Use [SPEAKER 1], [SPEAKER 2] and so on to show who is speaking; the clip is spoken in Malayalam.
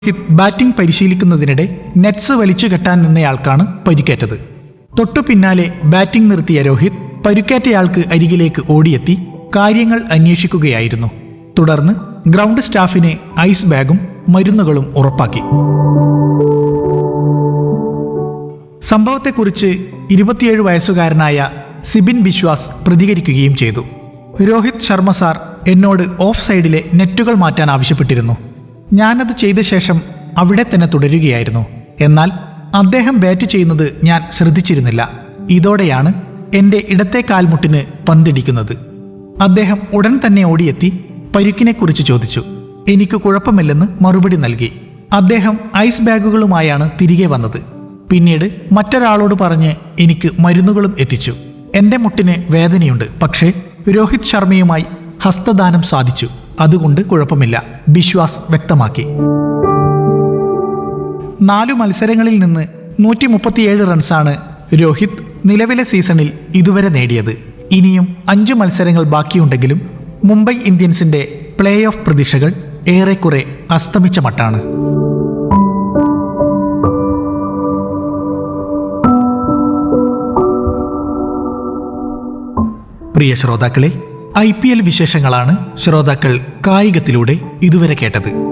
[SPEAKER 1] ഹിറ്റ് ബാറ്റിംഗ് പരിശീലിക്കുന്നതിനിടെ നെറ്റ്സ് വലിച്ചു കെട്ടാൻ നിന്നയാൾക്കാണ് പരിക്കേറ്റത് തൊട്ടു പിന്നാലെ ബാറ്റിംഗ് നിർത്തിയ രോഹിത് പരുക്കേറ്റയാൾക്ക് അരികിലേക്ക് ഓടിയെത്തി കാര്യങ്ങൾ അന്വേഷിക്കുകയായിരുന്നു തുടർന്ന് ഗ്രൗണ്ട് സ്റ്റാഫിന് ഐസ് ബാഗും മരുന്നുകളും ഉറപ്പാക്കി സംഭവത്തെക്കുറിച്ച് ഇരുപത്തിയേഴ് വയസ്സുകാരനായ സിബിൻ ബിശ്വാസ് പ്രതികരിക്കുകയും ചെയ്തു രോഹിത് ശർമ്മ സാർ എന്നോട് ഓഫ് സൈഡിലെ നെറ്റുകൾ മാറ്റാൻ ആവശ്യപ്പെട്ടിരുന്നു ഞാനത് ചെയ്ത ശേഷം അവിടെ തന്നെ തുടരുകയായിരുന്നു എന്നാൽ അദ്ദേഹം ബാറ്റ് ചെയ്യുന്നത് ഞാൻ ശ്രദ്ധിച്ചിരുന്നില്ല ഇതോടെയാണ് എൻ്റെ ഇടത്തെ കാൽമുട്ടിന് പന്തിടിക്കുന്നത് അദ്ദേഹം ഉടൻ തന്നെ ഓടിയെത്തി പരുക്കിനെക്കുറിച്ച് ചോദിച്ചു എനിക്ക് കുഴപ്പമില്ലെന്ന് മറുപടി നൽകി അദ്ദേഹം ഐസ് ബാഗുകളുമായാണ് തിരികെ വന്നത് പിന്നീട് മറ്റൊരാളോട് പറഞ്ഞ് എനിക്ക് മരുന്നുകളും എത്തിച്ചു എന്റെ മുട്ടിന് വേദനയുണ്ട് പക്ഷേ രോഹിത് ശർമ്മയുമായി ഹസ്തദാനം സാധിച്ചു അതുകൊണ്ട് കുഴപ്പമില്ല ബിശ്വാസ് വ്യക്തമാക്കി നാലു മത്സരങ്ങളിൽ നിന്ന് നൂറ്റി മുപ്പത്തിയേഴ് റൺസാണ് രോഹിത് നിലവിലെ സീസണിൽ ഇതുവരെ നേടിയത് ഇനിയും അഞ്ചു മത്സരങ്ങൾ ബാക്കിയുണ്ടെങ്കിലും മുംബൈ ഇന്ത്യൻസിന്റെ പ്ലേ ഓഫ് പ്രതീക്ഷകൾ ഏറെക്കുറെ അസ്തമിച്ച മട്ടാണ് പ്രിയ ശ്രോതാക്കളെ ഐ പി എൽ വിശേഷങ്ങളാണ് ശ്രോതാക്കൾ കായികത്തിലൂടെ ഇതുവരെ കേട്ടത്